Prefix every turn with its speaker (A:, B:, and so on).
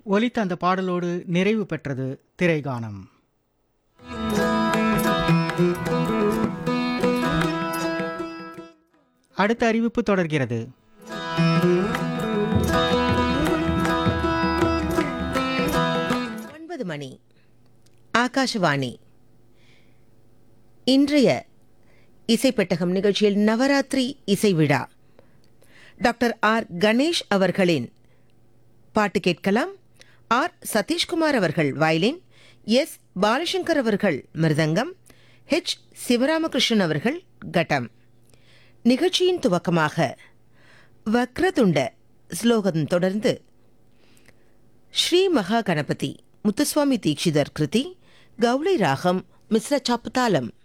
A: ஒலித்த அந்த பாடலோடு நிறைவு பெற்றது திரைகானம் அடுத்த அறிவிப்பு தொடர்கிறது
B: ஒன்பது மணி ஆகாஷவாணி இன்றைய இசைப்பெட்டகம் நிகழ்ச்சியில் நவராத்திரி இசை விழா டாக்டர் ஆர் கணேஷ் அவர்களின் பாட்டு கேட்கலாம் ஆர் சதீஷ்குமார் அவர்கள் வயலின் எஸ் பாலசங்கர் அவர்கள் மிருதங்கம் ஹெச் சிவராமகிருஷ்ணன் அவர்கள் கட்டம் நிகழ்ச்சியின் துவக்கமாக வக்ரதுண்ட ஸ்லோகம் தொடர்ந்து ஸ்ரீ மகா கணபதி முத்துசுவாமி தீட்சிதர் கிருதி கௌளை ராகம் மிஸ்ர சாப்புதாலம்